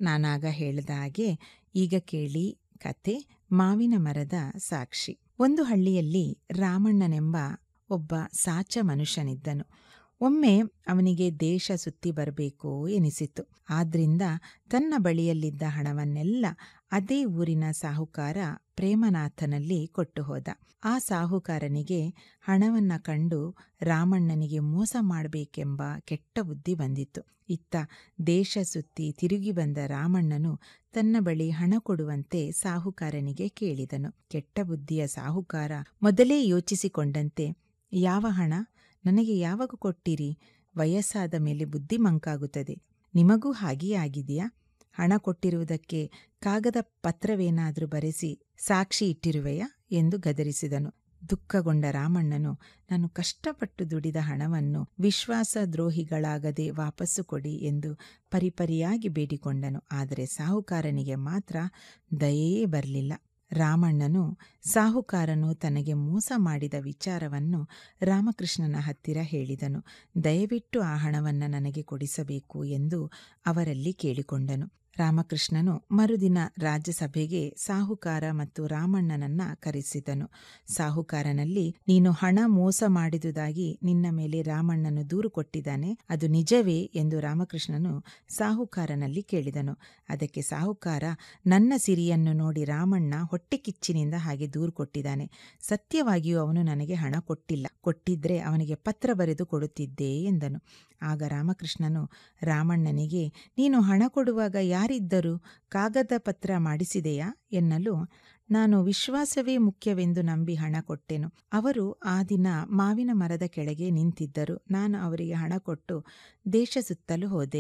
ನಾನಾಗ ಹೇಳಿದ ಹಾಗೆ ಈಗ ಕೇಳಿ ಕತೆ ಮಾವಿನ ಮರದ ಸಾಕ್ಷಿ ಒಂದು ಹಳ್ಳಿಯಲ್ಲಿ ರಾಮಣ್ಣನೆಂಬ ಒಬ್ಬ ಸಾಚ ಮನುಷ್ಯನಿದ್ದನು ಒಮ್ಮೆ ಅವನಿಗೆ ದೇಶ ಸುತ್ತಿ ಬರಬೇಕು ಎನಿಸಿತು ಆದ್ರಿಂದ ತನ್ನ ಬಳಿಯಲ್ಲಿದ್ದ ಹಣವನ್ನೆಲ್ಲ ಅದೇ ಊರಿನ ಸಾಹುಕಾರ ಪ್ರೇಮನಾಥನಲ್ಲಿ ಕೊಟ್ಟು ಹೋದ ಆ ಸಾಹುಕಾರನಿಗೆ ಹಣವನ್ನ ಕಂಡು ರಾಮಣ್ಣನಿಗೆ ಮೋಸ ಮಾಡಬೇಕೆಂಬ ಕೆಟ್ಟ ಬುದ್ಧಿ ಬಂದಿತ್ತು ಇತ್ತ ದೇಶ ಸುತ್ತಿ ತಿರುಗಿ ಬಂದ ರಾಮಣ್ಣನು ತನ್ನ ಬಳಿ ಹಣ ಕೊಡುವಂತೆ ಸಾಹುಕಾರನಿಗೆ ಕೇಳಿದನು ಕೆಟ್ಟ ಬುದ್ಧಿಯ ಸಾಹುಕಾರ ಮೊದಲೇ ಯೋಚಿಸಿಕೊಂಡಂತೆ ಯಾವ ಹಣ ನನಗೆ ಯಾವಾಗ ಕೊಟ್ಟಿರಿ ವಯಸ್ಸಾದ ಮೇಲೆ ಬುದ್ಧಿ ಮಂಕಾಗುತ್ತದೆ ನಿಮಗೂ ಹಾಗೆಯೇ ಆಗಿದೆಯಾ ಹಣ ಕೊಟ್ಟಿರುವುದಕ್ಕೆ ಕಾಗದ ಪತ್ರವೇನಾದರೂ ಬರೆಸಿ ಸಾಕ್ಷಿ ಇಟ್ಟಿರುವೆಯಾ ಎಂದು ಗದರಿಸಿದನು ದುಃಖಗೊಂಡ ರಾಮಣ್ಣನು ನಾನು ಕಷ್ಟಪಟ್ಟು ದುಡಿದ ಹಣವನ್ನು ವಿಶ್ವಾಸದ್ರೋಹಿಗಳಾಗದೆ ವಾಪಸ್ಸು ಕೊಡಿ ಎಂದು ಪರಿಪರಿಯಾಗಿ ಬೇಡಿಕೊಂಡನು ಆದರೆ ಸಾಹುಕಾರನಿಗೆ ಮಾತ್ರ ದಯೆಯೇ ಬರಲಿಲ್ಲ ರಾಮಣ್ಣನು ಸಾಹುಕಾರನು ತನಗೆ ಮೋಸ ಮಾಡಿದ ವಿಚಾರವನ್ನು ರಾಮಕೃಷ್ಣನ ಹತ್ತಿರ ಹೇಳಿದನು ದಯವಿಟ್ಟು ಆ ಹಣವನ್ನು ನನಗೆ ಕೊಡಿಸಬೇಕು ಎಂದು ಅವರಲ್ಲಿ ಕೇಳಿಕೊಂಡನು ರಾಮಕೃಷ್ಣನು ಮರುದಿನ ರಾಜ್ಯಸಭೆಗೆ ಸಾಹುಕಾರ ಮತ್ತು ರಾಮಣ್ಣನನ್ನ ಕರೆಸಿದನು ಸಾಹುಕಾರನಲ್ಲಿ ನೀನು ಹಣ ಮೋಸ ಮಾಡಿದುದಾಗಿ ನಿನ್ನ ಮೇಲೆ ರಾಮಣ್ಣನು ದೂರು ಕೊಟ್ಟಿದ್ದಾನೆ ಅದು ನಿಜವೇ ಎಂದು ರಾಮಕೃಷ್ಣನು ಸಾಹುಕಾರನಲ್ಲಿ ಕೇಳಿದನು ಅದಕ್ಕೆ ಸಾಹುಕಾರ ನನ್ನ ಸಿರಿಯನ್ನು ನೋಡಿ ರಾಮಣ್ಣ ಹೊಟ್ಟೆ ಕಿಚ್ಚಿನಿಂದ ಹಾಗೆ ದೂರು ಕೊಟ್ಟಿದ್ದಾನೆ ಸತ್ಯವಾಗಿಯೂ ಅವನು ನನಗೆ ಹಣ ಕೊಟ್ಟಿಲ್ಲ ಕೊಟ್ಟಿದ್ರೆ ಅವನಿಗೆ ಪತ್ರ ಬರೆದು ಕೊಡುತ್ತಿದ್ದೆ ಎಂದನು ಆಗ ರಾಮಕೃಷ್ಣನು ರಾಮಣ್ಣನಿಗೆ ನೀನು ಹಣ ಕೊಡುವಾಗ ಯಾರಿದ್ದರು ಕಾಗದ ಪತ್ರ ಮಾಡಿಸಿದೆಯಾ ಎನ್ನಲು ನಾನು ವಿಶ್ವಾಸವೇ ಮುಖ್ಯವೆಂದು ನಂಬಿ ಹಣ ಕೊಟ್ಟೆನು ಅವರು ಆ ದಿನ ಮಾವಿನ ಮರದ ಕೆಳಗೆ ನಿಂತಿದ್ದರು ನಾನು ಅವರಿಗೆ ಹಣ ಕೊಟ್ಟು ದೇಶ ಸುತ್ತಲು ಹೋದೆ